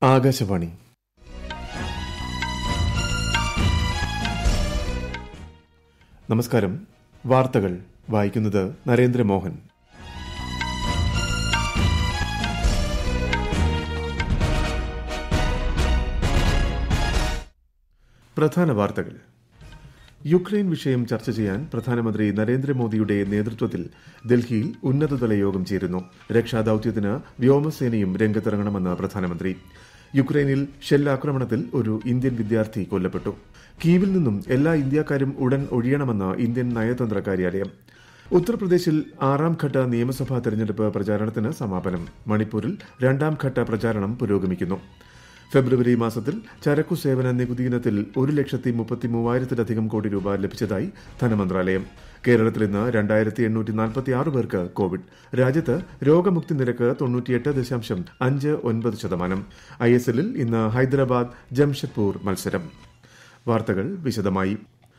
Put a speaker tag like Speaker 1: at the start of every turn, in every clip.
Speaker 1: ആകാശവാണി നമസ്കാരം വാർത്തകൾ വായിക്കുന്നത് നരേന്ദ്രമോഹൻ പ്രധാന വാർത്തകൾ യുക്രൈൻ വിഷയം ചർച്ച ചെയ്യാൻ പ്രധാനമന്ത്രി നരേന്ദ്രമോദിയുടെ നേതൃത്വത്തിൽ ഡൽഹിയിൽ ഉന്നതതല യോഗം ചേരുന്നു രക്ഷാദൌത്യത്തിന് വ്യോമസേനയും രംഗത്തിറങ്ങണമെന്ന് പ്രധാനമന്ത്രി യുക്രൈനിൽ ഷെല്ലാക്രമണത്തിൽ ഒരു ഇന്ത്യൻ വിദ്യാർത്ഥി കൊല്ലപ്പെട്ടു കീവിൽ നിന്നും എല്ലാ ഇന്ത്യക്കാരും ഉടൻ ഒഴിയണമെന്ന് ഇന്ത്യൻ നയതന്ത്ര കാര്യാലയം ഉത്തർപ്രദേശിൽ ആറാം ഘട്ട നിയമസഭാ തെരഞ്ഞെടുപ്പ് പ്രചാരണത്തിന് സമാപനം മണിപ്പൂരിൽ രണ്ടാം ഘട്ട പ്രചാരണം പുരോഗമിക്കുന്നു ഫെബ്രുവരി മാസത്തിൽ ചരക്കു സേവന നികുതി ഇനത്തിൽ ഒരു ലക്ഷത്തി മുപ്പത്തി മൂവായിരത്തിലധികം കോടി രൂപ ലഭിച്ചതായി ധനമന്ത്രാലയം കേരളത്തിൽ ഇന്ന് രണ്ടായിരത്തി എണ്ണൂറ്റി നാൽപ്പത്തി ആറ് പേർക്ക് കോവിഡ് രാജ്യത്ത് രോഗമുക്തി നിരക്ക് തൊണ്ണൂറ്റിയെട്ട് ദശാംശം അഞ്ച് ഒൻപത് ശതമാനം ഐ എസ് എല്ലിൽ ഇന്ന് ഹൈദരാബാദ് ജംഷഡ്പൂർ മത്സരം വാർത്തകൾ വിശദമായി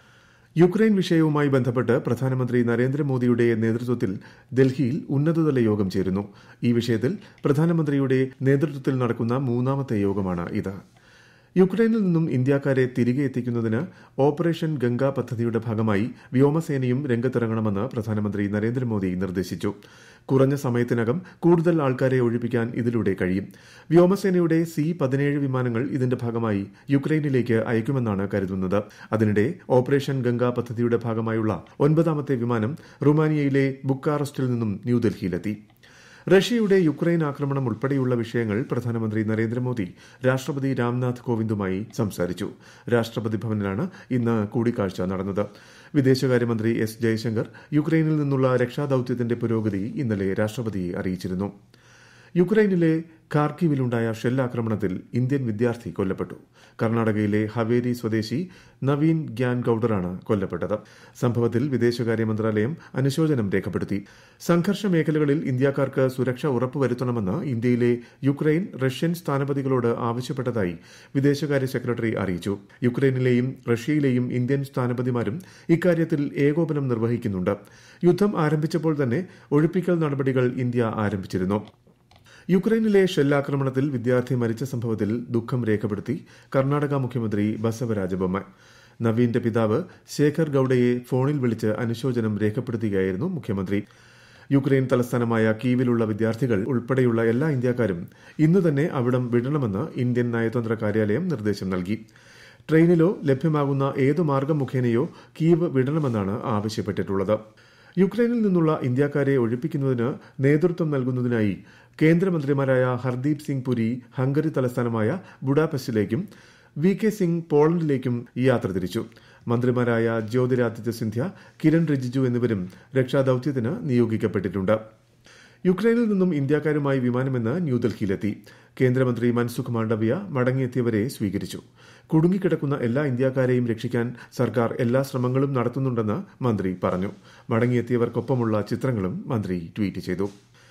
Speaker 1: യുക്രൈൻ വിഷയവുമായി ബന്ധപ്പെട്ട് പ്രധാനമന്ത്രി നരേന്ദ്രമോദിയുടെ നേതൃത്വത്തിൽ ഡൽഹിയിൽ ഉന്നതതല യോഗം ചേരുന്നു ഈ വിഷയത്തിൽ പ്രധാനമന്ത്രിയുടെ നേതൃത്വത്തിൽ നടക്കുന്ന മൂന്നാമത്തെ യോഗമാണ് ഇത് യുക്രൈനിൽ നിന്നും ഇന്ത്യക്കാരെ തിരികെ എത്തിക്കുന്നതിന് ഓപ്പറേഷൻ ഗംഗ പദ്ധതിയുടെ ഭാഗമായി വ്യോമസേനയും രംഗത്തിറങ്ങണമെന്ന് പ്രധാനമന്ത്രി നരേന്ദ്രമോദി നിർദ്ദേശിച്ചു കുറഞ്ഞ സമയത്തിനകം കൂടുതൽ ആൾക്കാരെ ഒഴിപ്പിക്കാൻ ഇതിലൂടെ കഴിയും വ്യോമസേനയുടെ സി പതിനേഴ് വിമാനങ്ങൾ ഇതിന്റെ ഭാഗമായി യുക്രൈനിലേക്ക് അയക്കുമെന്നാണ് കരുതുന്നത് അതിനിടെ ഓപ്പറേഷൻ ഗംഗ പദ്ധതിയുടെ ഭാഗമായുള്ള ഒൻപതാമത്തെ വിമാനം റുമാനിയയിലെ ബുക്കാറസ്റ്റിൽ നിന്നും ന്യൂഡൽഹിയിലെത്തി റഷ്യയുടെ യുക്രൈൻ ആക്രമണം ഉൾപ്പെടെയുള്ള വിഷയങ്ങൾ പ്രധാനമന്ത്രി നരേന്ദ്രമോദി രാഷ്ട്രപതി രാംനാഥ് കോവിന്ദുമായി സംസാരിച്ചു രാഷ്ട്രപതി ഭവനിലാണ് ഇന്ന് കൂടിക്കാഴ്ച നടന്നത് വിദേശകാര്യമന്ത്രി എസ് ജയശങ്കർ യുക്രൈനിൽ നിന്നുള്ള രക്ഷാദൌത്യത്തിന്റെ പുരോഗതി ഇന്നലെ രാഷ്ട്രപതിയെ അറിയിച്ചിരുന്നു യുക്രൈനിലെ ഖാർക്കിവിലുണ്ടായ ഷെല്ലാക്രമണത്തിൽ ഇന്ത്യൻ വിദ്യാർത്ഥി കൊല്ലപ്പെട്ടു കർണാടകയിലെ ഹവേരി സ്വദേശി നവീൻ ഗ്യാൻ ഗൌഡറാണ് കൊല്ലപ്പെട്ടത് സംഭവത്തിൽ വിദേശകാര്യ മന്ത്രാലയം അനുശോചനം രേഖപ്പെടുത്തി സംഘർഷ മേഖലകളിൽ ഇന്ത്യക്കാർക്ക് സുരക്ഷ ഉറപ്പുവരുത്തണമെന്ന് ഇന്ത്യയിലെ യുക്രൈൻ റഷ്യൻ സ്ഥാനപതികളോട് ആവശ്യപ്പെട്ടതായി വിദേശകാര്യ സെക്രട്ടറി അറിയിച്ചു യുക്രൈനിലെയും റഷ്യയിലെയും ഇന്ത്യൻ സ്ഥാനപതിമാരും ഇക്കാര്യത്തിൽ ഏകോപനം നിർവഹിക്കുന്നുണ്ട് യുദ്ധം ആരംഭിച്ചപ്പോൾ തന്നെ ഒഴിപ്പിക്കൽ നടപടികൾ ഇന്ത്യ ആരംഭിച്ചിരുന്നു യുക്രൈനിലെ ഷെല്ലാക്രമണത്തിൽ വിദ്യാർത്ഥി മരിച്ച സംഭവത്തിൽ ദുഃഖം രേഖപ്പെടുത്തി കർണാടക മുഖ്യമന്ത്രി ബസവരാജ ബൊമ്മായി നവീന്റെ പിതാവ് ശേഖർ ഗൌഡയെ ഫോണിൽ വിളിച്ച് അനുശോചനം രേഖപ്പെടുത്തുകയായിരുന്നു മുഖ്യമന്ത്രി യുക്രൈൻ തലസ്ഥാനമായ കീവിലുള്ള വിദ്യാർത്ഥികൾ ഉൾപ്പെടെയുള്ള എല്ലാ ഇന്ത്യക്കാരും ഇന്ന് തന്നെ അവിടം വിടണമെന്ന് ഇന്ത്യൻ നയതന്ത്ര കാര്യാലയം നിർദ്ദേശം നൽകി ട്രെയിനിലോ ലഭ്യമാകുന്ന ഏതു മാർഗം മുഖേനയോ കീവ് വിടണമെന്നാണ് ആവശ്യപ്പെട്ടിട്ടുള്ളത് യുക്രൈനിൽ നിന്നുള്ള ഇന്ത്യക്കാരെ ഒഴിപ്പിക്കുന്നതിന് നേതൃത്വം നൽകുന്നതിനായി കേന്ദ്രമന്ത്രിമാരായ ഹർദീപ് സിംഗ് പുരി ഹംഗറി തലസ്ഥാനമായ ബുഡാപെസ്റ്റിലേക്കും വി കെ സിംഗ് പോളണ്ടിലേക്കും യാത്ര തിരിച്ചു മന്ത്രിമാരായ ജ്യോതിരാദിത്യ സിന്ധ്യ കിരൺ റിജിജു എന്നിവരും രക്ഷാദൌത്യത്തിന് നിയോഗിക്കപ്പെട്ടിട്ടുണ്ട് യുക്രൈനിൽ നിന്നും ഇന്ത്യക്കാരുമായി വിമാനമെന്ന് ന്യൂഡൽഹിയിലെത്തി കേന്ദ്രമന്ത്രി മൻസുഖ് മാണ്ഡവ്യ മടങ്ങിയെത്തിയവരെ സ്വീകരിച്ചു കുടുങ്ങിക്കിടക്കുന്ന എല്ലാ ഇന്ത്യക്കാരെയും രക്ഷിക്കാൻ സർക്കാർ എല്ലാ ശ്രമങ്ങളും നടത്തുന്നുണ്ടെന്ന് മന്ത്രി പറഞ്ഞു മടങ്ങിയെത്തിയവർക്കൊപ്പമുള്ള ചിത്രങ്ങളും മന്ത്രി ട്വീറ്റ് ചെയ്തു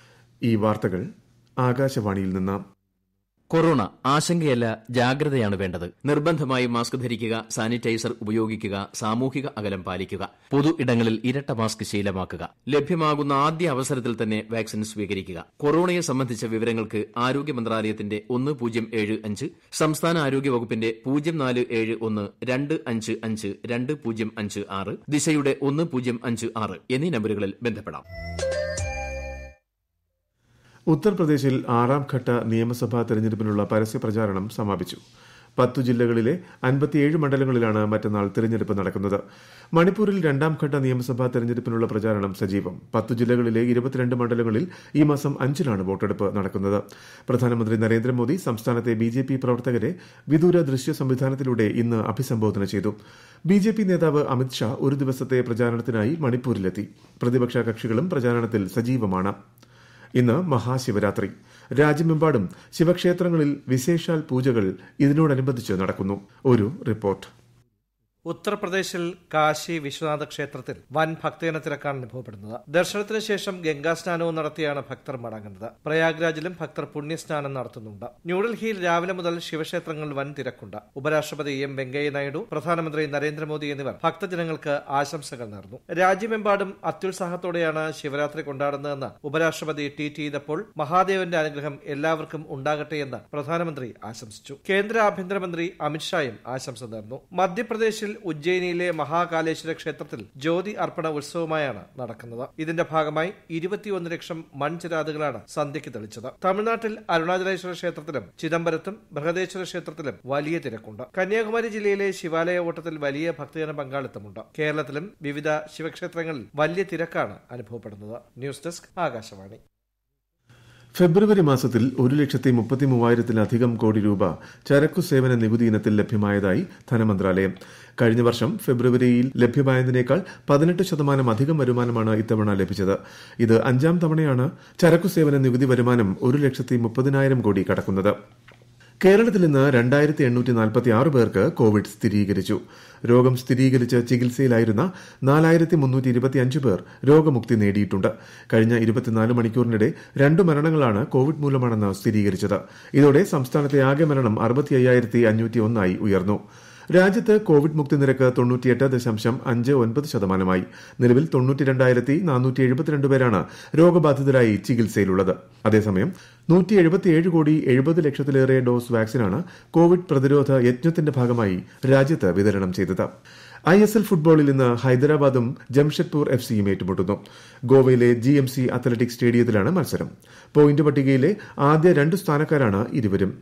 Speaker 1: ഈ വാർത്തകൾ ആകാശവാണിയിൽ നിന്ന്
Speaker 2: കൊറോണ ആശങ്കയല്ല ജാഗ്രതയാണ് വേണ്ടത് നിർബന്ധമായും മാസ്ക് ധരിക്കുക സാനിറ്റൈസർ ഉപയോഗിക്കുക സാമൂഹിക അകലം പാലിക്കുക പൊതു ഇടങ്ങളിൽ ഇരട്ട മാസ്ക് ശീലമാക്കുക ലഭ്യമാകുന്ന ആദ്യ അവസരത്തിൽ തന്നെ വാക്സിൻ സ്വീകരിക്കുക കൊറോണയെ സംബന്ധിച്ച വിവരങ്ങൾക്ക് ആരോഗ്യ മന്ത്രാലയത്തിന്റെ ഒന്ന് പൂജ്യം ഏഴ് അഞ്ച് സംസ്ഥാന ആരോഗ്യ വകുപ്പിന്റെ പൂജ്യം നാല് ഏഴ് ഒന്ന് രണ്ട് അഞ്ച് അഞ്ച് രണ്ട് പൂജ്യം അഞ്ച് ആറ് ദിശയുടെ ഒന്ന് പൂജ്യം അഞ്ച് ആറ് എന്നീ നമ്പറുകളിൽ ബന്ധപ്പെടാം
Speaker 1: ഉത്തർപ്രദേശിൽ ആറാം ഘട്ട നിയമസഭാ തെരഞ്ഞെടുപ്പിനുള്ള പരസ്യ പ്രചാരണം സമാപിച്ചു പത്തു ജില്ലകളിലെ അൻപത്തിയേഴ് മണ്ഡലങ്ങളിലാണ് മറ്റന്നാൾ തെരഞ്ഞെടുപ്പ് നടക്കുന്നത് മണിപ്പൂരിൽ രണ്ടാം ഘട്ട നിയമസഭാ തെരഞ്ഞെടുപ്പിനുള്ള പ്രചാരണം സജീവം പത്തു ജില്ലകളിലെ ഇരുപത്തിരണ്ട് മണ്ഡലങ്ങളിൽ ഈ മാസം അഞ്ചിനാണ് വോട്ടെടുപ്പ് നടക്കുന്നത് പ്രധാനമന്ത്രി നരേന്ദ്രമോദി സംസ്ഥാനത്തെ ബി ജെ പി പ്രവർത്തകരെ വിദൂര ദൃശ്യ സംവിധാനത്തിലൂടെ ഇന്ന് അഭിസംബോധന ചെയ്തു ബി ജെ പി നേതാവ് അമിത്ഷാ ഒരു ദിവസത്തെ പ്രചാരണത്തിനായി മണിപ്പൂരിലെത്തി പ്രതിപക്ഷ കക്ഷികളും പ്രചാരണത്തിൽ സജീവമാണ് ഇന്ന് മഹാശിവരാത്രി രാജ്യമെമ്പാടും ശിവക്ഷേത്രങ്ങളിൽ വിശേഷാൽ പൂജകൾ ഇതിനോടനുബന്ധിച്ച് നടക്കുന്നു ഒരു റിപ്പോർട്ട്
Speaker 3: ഉത്തർപ്രദേശിൽ കാശി വിശ്വനാഥ ക്ഷേത്രത്തിൽ വൻ ഭക്തജന തിരക്കാണ് അനുഭവപ്പെടുന്നത് ദർശനത്തിന് ശേഷം ഗംഗാസ്നാനവും നടത്തിയാണ് ഭക്തർ മടങ്ങുന്നത് പ്രയാഗ്രാജിലും ഭക്തർ പുണ്യസ്നാനം നടത്തുന്നുണ്ട് ന്യൂഡൽഹിയിൽ രാവിലെ മുതൽ ശിവക്ഷേത്രങ്ങളിൽ വൻ തിരക്കുണ്ട് ഉപരാഷ്ട്രപതി എം വെങ്കയ്യ നായിഡു പ്രധാനമന്ത്രി നരേന്ദ്രമോദി എന്നിവർ ഭക്തജനങ്ങൾക്ക് ആശംസകൾ നേർന്നു രാജ്യമെമ്പാടും അത്യുത്സാഹത്തോടെയാണ് ശിവരാത്രി കൊണ്ടാടുന്നതെന്ന് ഉപരാഷ്ട്രപതി ട്വീറ്റ് ചെയ്തപ്പോൾ മഹാദേവന്റെ അനുഗ്രഹം എല്ലാവർക്കും ഉണ്ടാകട്ടെ എന്ന് പ്രധാനമന്ത്രി ആശംസിച്ചു കേന്ദ്ര ആഭ്യന്തരമന്ത്രി അമിത്ഷായും ആശംസ നേർന്നു മധ്യപ്രദേശിൽ ഉജ്ജയിനിയിലെ മഹാകാലേശ്വര ക്ഷേത്രത്തിൽ ജ്യോതി അർപ്പണ ഉത്സവമായാണ് നടക്കുന്നത് ഇതിന്റെ ഭാഗമായി ഇരുപത്തിയൊന്ന് ലക്ഷം മൺചിരാതുകളാണ് സന്ധ്യയ്ക്ക് തെളിച്ചത് തമിഴ്നാട്ടിൽ അരുണാചലേശ്വര ക്ഷേത്രത്തിലും ചിദംബരത്തും ബൃഹദേശ്വര ക്ഷേത്രത്തിലും വലിയ തിരക്കുണ്ട് കന്യാകുമാരി ജില്ലയിലെ ശിവാലയ ഓട്ടത്തിൽ വലിയ ഭക്തജന പങ്കാളിത്തമുണ്ട് കേരളത്തിലും വിവിധ ശിവക്ഷേത്രങ്ങളിൽ വലിയ തിരക്കാണ് അനുഭവപ്പെടുന്നത് ന്യൂസ് ഡെസ്ക് ആകാശവാണി
Speaker 1: ഫെബ്രുവരി മാസത്തിൽ ഒരു ലക്ഷത്തി മുപ്പത്തി മൂവായിരത്തിലധികം കോടി രൂപ ചരക്കു സേവന നികുതി ഇനത്തിൽ ലഭ്യമായതായി ധനമന്ത്രാലയം കഴിഞ്ഞ വർഷം ഫെബ്രുവരിയിൽ ലഭ്യമായതിനേക്കാൾ പതിനെട്ട് ശതമാനം അധികം വരുമാനമാണ് ഇത്തവണ ലഭിച്ചത് ഇത് അഞ്ചാം തവണയാണ് ചരക്കു സേവന നികുതി വരുമാനം ഒരു ലക്ഷത്തി മുപ്പതിനായിരം കോടി കടക്കുന്നത് കേരളത്തിൽ ഇന്ന് രണ്ടായിരത്തി എണ്ണൂറ്റി നാൽപ്പത്തി ആറ് പേർക്ക് കോവിഡ് സ്ഥിരീകരിച്ചു രോഗം സ്ഥിരീകരിച്ച് ചികിത്സയിലായിരുന്ന നാലായിരത്തി മുന്നൂറ്റി ഇരുപത്തിയഞ്ച് പേർ രോഗമുക്തി നേടിയിട്ടുണ്ട് കഴിഞ്ഞ ഇരുപത്തിനാല് മണിക്കൂറിനിടെ രണ്ട് മരണങ്ങളാണ് കോവിഡ് മൂലമാണെന്ന് സ്ഥിരീകരിച്ചത് ഇതോടെ സംസ്ഥാനത്തെ ആകെ മരണം അറുപത്തി അയ്യായിരത്തി അഞ്ഞൂറ്റി ഒന്നായി ഉയർന്നു രാജ്യത്ത് കോവിഡ് മുക്തി നിരക്ക് തൊണ്ണൂറ്റിയെട്ട് ദശാംശം അഞ്ച് ഒൻപത് ശതമാനമായി നിലവിൽ തൊണ്ണൂറ്റി രണ്ടായിരത്തി നാനൂറ്റി എഴുപത്തിരണ്ട് പേരാണ് രോഗബാധിതരായി ചികിത്സയിലുള്ളത് അതേസമയം നൂറ്റി എഴുപത്തിയേഴ് കോടി എഴുപത് ലക്ഷത്തിലേറെ ഡോസ് വാക്സിനാണ് കോവിഡ് പ്രതിരോധ യജ്ഞത്തിന്റെ ഭാഗമായി രാജ്യത്ത് വിതരണം ചെയ്തത് ഐ എസ് എൽ ഫുട്ബോളിൽ ഇന്ന് ഹൈദരാബാദും ജംഷഡ്പൂർ എഫ് സിയും ഏറ്റുമുട്ടുന്നു ഗോവയിലെ ജി എം സി അത്ലറ്റിക് സ്റ്റേഡിയത്തിലാണ് മത്സരം പോയിന്റ് പട്ടികയിലെ ആദ്യ രണ്ട് സ്ഥാനക്കാരാണ് ഇരുവരും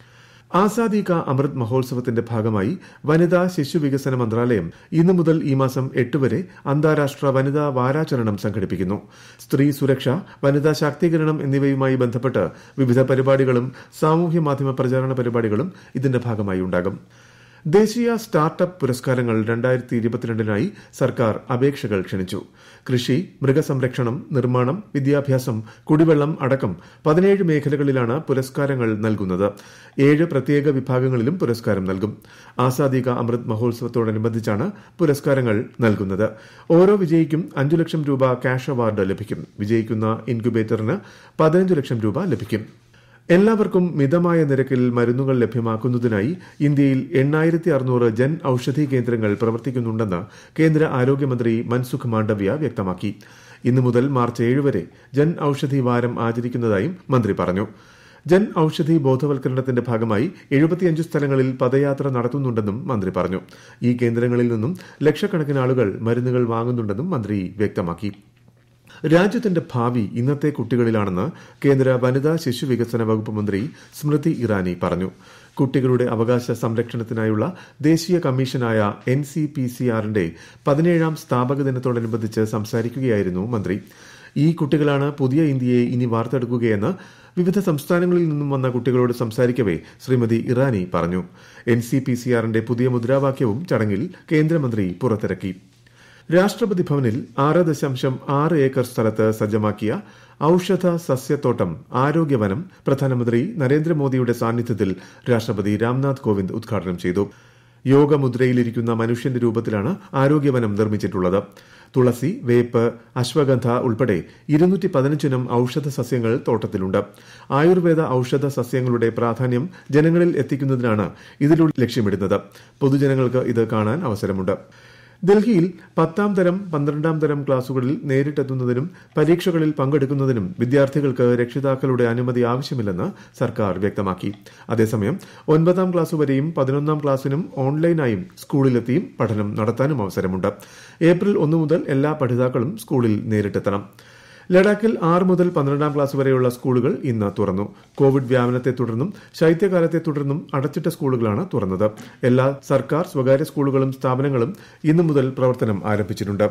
Speaker 1: ആസാദി കാ അമൃത് മഹോത്സവത്തിന്റെ ഭാഗമായി വനിതാ ശിശു വികസന മന്ത്രാലയം ഇന്നു മുതൽ ഈ മാസം എട്ട് വരെ അന്താരാഷ്ട്ര വനിതാ വാരാചരണം സംഘടിപ്പിക്കുന്നു സ്ത്രീ സുരക്ഷ വനിതാ ശാക്തീകരണം എന്നിവയുമായി ബന്ധപ്പെട്ട് വിവിധ പരിപാടികളും സാമൂഹ്യ മാധ്യമ പ്രചാരണ പരിപാടികളും ഇതിന്റെ ഭാഗമായി ഉണ്ടാകും ദേശീയ സ്റ്റാർട്ടപ്പ് പുരസ്കാരങ്ങൾ രണ്ടായിരത്തി ഇരുപത്തിരണ്ടിനായി സർക്കാർ അപേക്ഷകൾ ക്ഷണിച്ചു കൃഷി മൃഗസംരക്ഷണം നിർമ്മാണം വിദ്യാഭ്യാസം കുടിവെള്ളം അടക്കം പതിനേഴ് മേഖലകളിലാണ് പുരസ്കാരങ്ങൾ നൽകുന്നത് ഏഴ് പ്രത്യേക വിഭാഗങ്ങളിലും പുരസ്കാരം നൽകും ആസാദി കാ അമൃത് മഹോത്സവത്തോടനുബന്ധിച്ചാണ് പുരസ്കാരങ്ങൾ നൽകുന്നത് ഓരോ വിജയിക്കും അഞ്ചു ലക്ഷം രൂപ ക്യാഷ് അവാർഡ് ലഭിക്കും വിജയിക്കുന്ന ഇൻക്യുബേറ്ററിന് പതിനഞ്ച് ലക്ഷം രൂപ ലഭിക്കും എല്ലാവർക്കും മിതമായ നിരക്കിൽ മരുന്നുകൾ ലഭ്യമാക്കുന്നതിനായി ഇന്ത്യയിൽ എണ്ണായിരത്തി അറുന്നൂറ് ജൻ ഔഷധി കേന്ദ്രങ്ങൾ പ്രവർത്തിക്കുന്നുണ്ടെന്ന് കേന്ദ്ര ആരോഗ്യമന്ത്രി മൻസുഖ് മാണ്ഡവ്യ വ്യക്തമാക്കി ഇന്നു മുതൽ മാർച്ച് ഏഴ് വരെ ജൻ ഔഷധി വാരം ആചരിക്കുന്നതായും മന്ത്രി പറഞ്ഞു ജൻ ഔഷധി ബോധവൽക്കരണത്തിന്റെ ഭാഗമായി എഴുപത്തിയഞ്ച് സ്ഥലങ്ങളിൽ പദയാത്ര നടത്തുന്നുണ്ടെന്നും മന്ത്രി പറഞ്ഞു ഈ കേന്ദ്രങ്ങളിൽ നിന്നും ലക്ഷക്കണക്കിന് ആളുകൾ മരുന്നുകൾ വാങ്ങുന്നുണ്ടെന്നും മന്ത്രി വ്യക്തമാക്കി രാജ്യത്തിന്റെ ഭാവി ഇന്നത്തെ കുട്ടികളിലാണെന്ന് കേന്ദ്ര വനിതാ ശിശു വികസന വകുപ്പ് മന്ത്രി സ്മൃതി ഇറാനി പറഞ്ഞു കുട്ടികളുടെ അവകാശ സംരക്ഷണത്തിനായുള്ള ദേശീയ കമ്മീഷനായ എൻ സി പി സി ആറിന്റെ പതിനേഴാം സ്ഥാപക ദിനത്തോടനുബന്ധിച്ച് സംസാരിക്കുകയായിരുന്നു മന്ത്രി ഈ കുട്ടികളാണ് പുതിയ ഇന്ത്യയെ ഇനി വാർത്തെടുക്കുകയെന്ന് വിവിധ സംസ്ഥാനങ്ങളിൽ നിന്നും വന്ന കുട്ടികളോട് സംസാരിക്കവേ ശ്രീമതി ഇറാനി പറഞ്ഞു എൻ സി പി സി ആറിന്റെ പുതിയ മുദ്രാവാക്യവും ചടങ്ങിൽ കേന്ദ്രമന്ത്രി പുറത്തിറക്കി രാഷ്ട്രപതി ഭവനിൽ ആറ് ദശാംശം ആറ് ഏക്കർ സ്ഥലത്ത് സജ്ജമാക്കിയ ഔഷധ സസ്യത്തോട്ടം ആരോഗ്യവനം പ്രധാനമന്ത്രി നരേന്ദ്രമോദിയുടെ സാന്നിധ്യത്തിൽ രാഷ്ട്രപതി രാംനാഥ് കോവിന്ദ് ഉദ്ഘാടനം ചെയ്തു യോഗമുദ്രയിലിരിക്കുന്ന മനുഷ്യന്റെ രൂപത്തിലാണ് ആരോഗ്യവനം നിർമ്മിച്ചിട്ടുള്ളത് തുളസി വേപ്പ് അശ്വഗന്ധ ഉൾപ്പെടെ ഇരുന്നൂറ്റി പതിനഞ്ചിനം ഔഷധ സസ്യങ്ങൾ തോട്ടത്തിലുണ്ട് ആയുർവേദ ഔഷധ സസ്യങ്ങളുടെ പ്രാധാന്യം ജനങ്ങളിൽ എത്തിക്കുന്നതിനാണ് ഇതിലൂടെ ലക്ഷ്യമിടുന്നത് പൊതുജനങ്ങൾക്ക് ഇത് കാണാൻ അവസരമുണ്ട് ഡൽഹിയിൽ പത്താം തരം പന്ത്രണ്ടാം തരം ക്ലാസുകളിൽ നേരിട്ടെത്തുന്നതിനും പരീക്ഷകളിൽ പങ്കെടുക്കുന്നതിനും വിദ്യാർത്ഥികൾക്ക് രക്ഷിതാക്കളുടെ അനുമതി ആവശ്യമില്ലെന്ന് സർക്കാർ വ്യക്തമാക്കി അതേസമയം ഒൻപതാം ക്ലാസ് വരെയും പതിനൊന്നാം ക്ലാസ്സിനും ഓൺലൈനായും സ്കൂളിലെത്തിയും പഠനം നടത്താനും അവസരമുണ്ട് ഏപ്രിൽ ഒന്ന് മുതൽ എല്ലാ പഠിതാക്കളും സ്കൂളിൽ നേരിട്ടെത്തണം ലഡാക്കിൽ ആറ് മുതൽ പന്ത്രണ്ടാം ക്ലാസ് വരെയുള്ള സ്കൂളുകൾ ഇന്ന് തുറന്നു കോവിഡ് വ്യാപനത്തെ തുടർന്നും ശൈത്യകാലത്തെ തുടർന്നും അടച്ചിട്ട സ്കൂളുകളാണ് തുറന്നത് എല്ലാ സർക്കാർ സ്വകാര്യ സ്കൂളുകളും സ്ഥാപനങ്ങളും ഇന്നു മുതൽ പ്രവർത്തനം ആരംഭിച്ചിട്ടുണ്ട്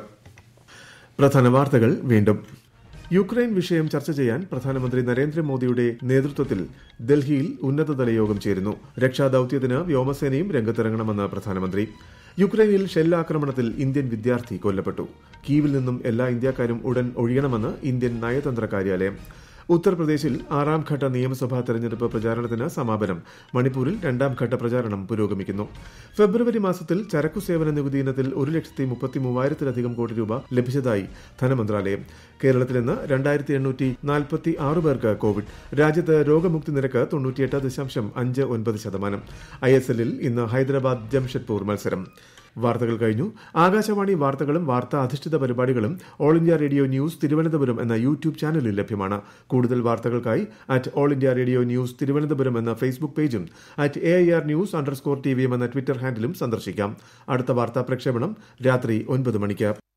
Speaker 1: പ്രധാന വാർത്തകൾ വീണ്ടും യുക്രൈൻ വിഷയം ചർച്ച ചെയ്യാൻ പ്രധാനമന്ത്രി നരേന്ദ്രമോദിയുടെ നേതൃത്വത്തിൽ ഡൽഹിയിൽ ഉന്നതതല യോഗം ചേരുന്നു രക്ഷാദൌത്യത്തിന് വ്യോമസേനയും രംഗത്തിറങ്ങണമെന്ന് പ്രധാനമന്ത്രി യുക്രൈനിൽ ഷെല്ലാക്രമണത്തിൽ ഇന്ത്യൻ വിദ്യാർത്ഥി കൊല്ലപ്പെട്ടു കീവിൽ നിന്നും എല്ലാ ഇന്ത്യക്കാരും ഉടൻ ഒഴിയണമെന്ന് ഇന്ത്യൻ നയതന്ത്ര കാര്യാലയം ഉത്തർപ്രദേശിൽ ആറാം ഘട്ട നിയമസഭാ തെരഞ്ഞെടുപ്പ് പ്രചാരണത്തിന് സമാപനം മണിപ്പൂരിൽ രണ്ടാം ഘട്ട പ്രചാരണം പുരോഗമിക്കുന്നു ഫെബ്രുവരി മാസത്തിൽ ചരക്കു സേവന നികുതി ഇനത്തിൽ ഒരു ലക്ഷത്തി മുപ്പത്തി മൂവായിരത്തിലധികം കോടി രൂപ ലഭിച്ചതായി ധനമന്ത്രാലയം കേരളത്തിൽ ഇന്ന് രണ്ടായിരത്തി എണ്ണൂറ്റി നാൽപ്പത്തി ആറ് പേർക്ക് കോവിഡ് രാജ്യത്ത് രോഗമുക്തി നിരക്ക് തൊണ്ണൂറ്റിയെട്ട് ദശാംശം അഞ്ച് ഒൻപത് ശതമാനം ഐ എസ് എല്ലിൽ ഇന്ന് ഹൈദരാബാദ് ജംഷഡ്പൂർ മത്സരം വാർത്തകൾ കഴിഞ്ഞു ആകാശവാണി വാർത്തകളും വാർത്താ അധിഷ്ഠിത പരിപാടികളും All India Radio News Thiruvananthapuram എന്ന യൂട്യൂബ് ചാനലിൽ ലഭ്യമാണ് കൂടുതൽ വാർത്തകൾക്കായി at All India Radio News Thiruvananthapuram എന്ന ഫേസ്ബുക്ക് പേജും at A I R news underscore T V M എന്ന ട്വിറ്റർ ഹാൻഡിലും സന്ദർശിക്കാം അടുത്ത വാർത്താ പ്രക്ഷേപണം രാത്രി ഒൻപത് മണിക്ക്